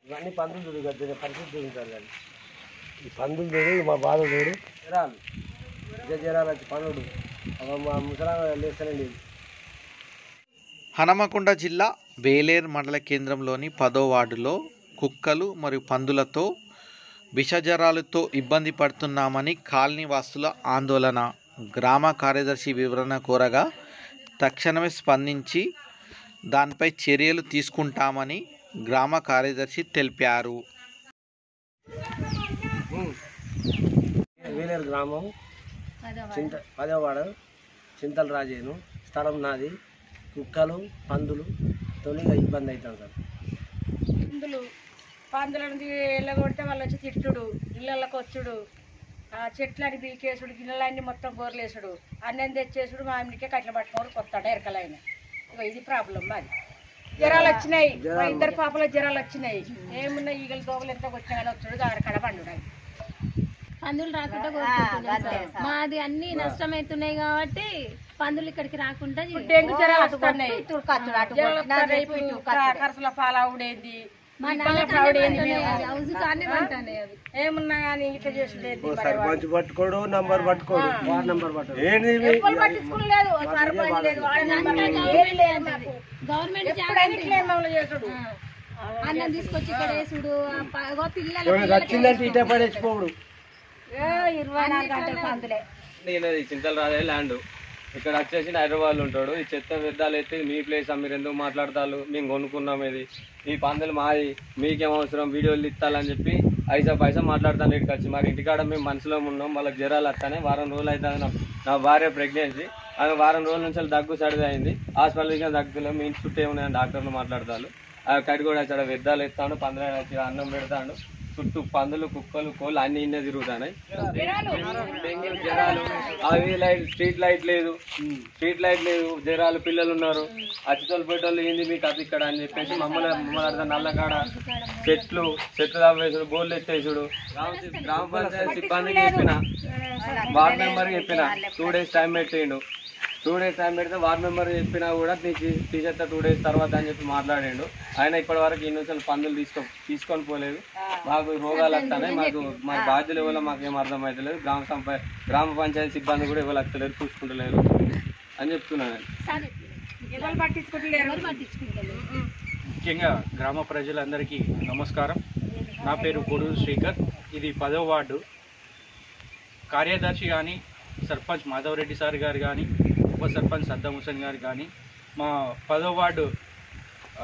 ఇవన్నీ పందులు చూడు కదా పరిస్థితి చూపించారు కానీ ఈ పందులు చూడు మా బాధ చూడు జ్వరాలు ఇదే జ్వరాలు వచ్చి పండుడు అవ మా ముసలా లేస్తూనే లేదు హనమకొండ జిల్లా వేలేర్ మండల కేంద్రంలోని పదో వార్డులో కుక్కలు మరియు పందులతో విషజ్వరాలతో ఇబ్బంది పడుతున్నామని కాలనీ వాసుల ఆందోళన గ్రామ కార్యదర్శి వివరణ కోరగా తక్షణమే స్పందించి దానిపై చర్యలు తీసుకుంటామని గ్రామ కార్యదర్శి తెలిపారు వేలేరు గ్రామం చింత పదవాడ చింతల రాజేను స్థలం నాది కుక్కలు పందులు తొలిగా ఇబ్బంది అవుతాం సార్ పందులు పందులను వెళ్ళగొడితే వాళ్ళు వచ్చి తిట్టుడు ఇళ్ళకి వచ్చుడు ఆ చెట్లని పీకేసుడు గిన్నెలన్నీ మొత్తం గోరలేసుడు అన్నం తెచ్చేసుడు మా ఇంటికే కట్ల పట్టుకోడు కొత్త ఎరకలైన ఇగో ఇది ప్రాబ్లం మాది జ్వరాలు వచ్చినాయి మా ఇద్దరు పాపల జ్వరాలు వచ్చినాయి ఏమున్నా ఈగలు దోవలు ఎంత వచ్చినా కానీ వచ్చాడు అక్కడ పండుడు పందులు రాకుండా కోరుకుంటున్నాం సార్. మాది అన్ని నష్టమవుతున్నాయి కాబట్టి పందులు ఇక్కడికి రాకుండా చేయాలి. డెంగ్యూ జ్వరాలు వస్తున్నాయి జ్వరాలు వస్తున్నాయి, ఇప్పుడు క- కరసల పాలవుడేంది మా ఇబ్బంది నాన్న పావుడేంది పంటున్నాయి మేము. అవి, హౌస్ కానే పంటున్నాయి అవి ఏమున్నా కానీ ఇట్లా చేసుడేంది సర్పంచ్ పట్టుకోడు నంబర్ పట్టుకోడు వార్డ్ నంబర్ పట్టుకోడు ఏంది ఇవి? ఎవ్వరు పట్టించుకోలేదు సర్పంచ్ లేదు వాడి నెంబర్ లేదు ఏమీ లేదు మాకు గవర్నమెంట్ ఎప్పుడైనా ఇట్లే మమ్మల్ని చేసుడు అన్నం తీసుకొచ్చి ఇక్కడ వేసుడు ఆ ప- ఇగో పిల్లలు ఎవరైనా వచ్చిందంటే ఇటే పడేసిపోడు ఏ ఇరవై నాలుగు గంటలు పందులే ఈయనది చింతల రాజే ల్యాండ్ ఇక్కడ వచ్చేసి హైదరాబాద్ ఉంటాడు ఈ చెత్త వ్యర్థాలు ఎత్తి మీ ప్లేస్ మీరు ఎందుకు మాట్లాడతారు మేము కొనుక్కున్నాం ఇది ఈ పందులు మాది మీకేం అవసరం వీడియోలు ఇస్తాలని చెప్పి ఐసా పైసా మాట్లాడతాను ఇక్కడికి వచ్చి మరి ఇంటికాడ మేము మనసులో ఉన్నాం వాళ్ళకి జ్వరాలు వస్తానే వారం రోజులు అవుతుంది నా నా భార్య ప్రెగ్నెన్సీ ఆమె వారం రోజుల నుంచి దగ్గు సడిది అయింది హాస్పిటల్కి దగ్గులో మీ ఇంటి చుట్టూ ఏమున్నాయని డాక్టర్లు మాట్లాడతారు ఆ కడి కూడా వచ్చాడు వ్యర్థాలు ఎత్తాడు పందులు వచ్చి అన్నం పెడతాడు చుట్టూ పందులు కుక్కలు కోళ్ళు అన్ని ఇన్నే తిరుగుతున్నాయి డెంగ్యూ జ్వరాలు అవి లైట్ స్ట్రీట్ లైట్ లేదు స్ట్రీట్ లైట్ లేదు జ్వరాలు పిల్లలు ఉన్నారు అచ్చితోలు పెట్టోళ్ళు ఏంది మీకు అది ఇక్కడ అని చెప్పేసి మమ్మల్ని మమ్మల్ని అర్థం నల్లకాడ చెట్లు చెట్లు తవ్వేసుడు బోర్లు ఎత్తేసుడు గ్రామ గ్రామ పంచాయతీ సిబ్బందికి చెప్పిన వార్డ్ మెంబర్కి చెప్పిన టూ డేస్ టైం పెట్టిండు టూ డేస్ టైం పెడితే వార్డ్ మెంబర్ చెప్పినా కూడా నీకు టీచర్తో టూ డేస్ తర్వాత అని చెప్పి మాట్లాడిండు ఆయన ఇప్పటి వరకు ఇన్ని రోజులు పందులు తీసుకో తీసుకొని పోలేదు మాకు రోగాలు వస్తున్నాయి మాకు మా బాధ్యులు ఎవరో మాకు ఏం అర్థం అవుతలేదు గ్రామ సంప గ్రామ పంచాయతీ సిబ్బంది కూడా ఎవరు వస్తలేరు చూసుకుంటలేరు అని చెప్తున్నాను నేను. ఎవరు పట్టించుకుంటలేరు ఎవరు పట్టించుకుంటారు ముఖ్యంగా గ్రామ ప్రజలందరికీ నమస్కారం నా పేరు కొడూరు శ్రీకర్ ఇది పదో వార్డు కార్యదర్శి కానీ సర్పంచ్ మాధవరెడ్డి సార్ గారు కానీ ఉప సర్పంచ్ సద్దాం హుసేన్ గారు కానీ మా పదో వార్డు ఆ,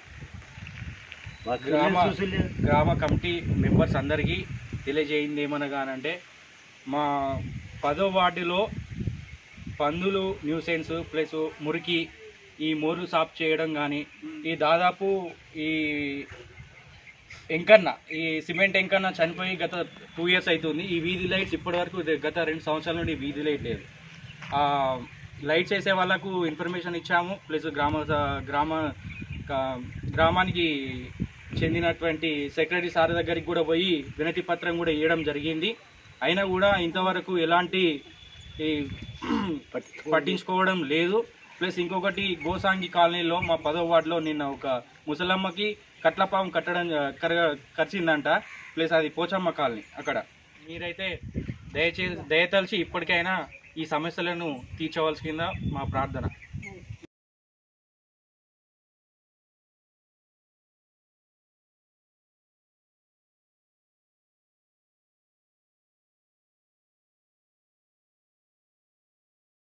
గ్రామ గ్రామ కమిటీ మెంబర్స్ అందరికీ తెలియజేయింది ఏమనగానంటే మా పదో వార్డులో పందులు న్యూసెన్స్ ప్లస్ మురికి ఈ మోరు సాఫ్ చేయడం కానీ ఈ దాదాపు ఈ ఎంకన్న ఈ సిమెంట్ ఎంకన్న చనిపోయి గత టూ ఇయర్స్ అవుతుంది ఈ వీధి లైట్స్ ఇప్పటివరకు ఇది గత రెండు సంవత్సరాల నుండి వీధి లైట్ లేదు ఆ లైట్స్ వేసే వాళ్ళకు ఇన్ఫర్మేషన్ ఇచ్చాము ప్లస్ గ్రామ గ్రామ కా- గ్రామానికి చెందినటువంటి సెక్రటరీ సార్ దగ్గరికి కూడా పోయి వినతి పత్రం కూడా ఇవ్వడం జరిగింది అయినా కూడా ఇంతవరకు ఎలాంటి ఈ పట్టించుకోవడం లేదు ప్లస్ ఇంకొకటి గోసాంగి కాలనీలో మా పదో వార్డులో నిన్న ఒక ముసలమ్మకి కట్లపాము కట్టడం కరగ కరిచిందంట ప్లస్ అది పోచమ్మ కాలనీ అక్కడ మీరైతే దయచేసి దయతలిచి ఇప్పటికైనా ఈ సమస్యలను తీర్చవలసిందా మా ప్రార్థన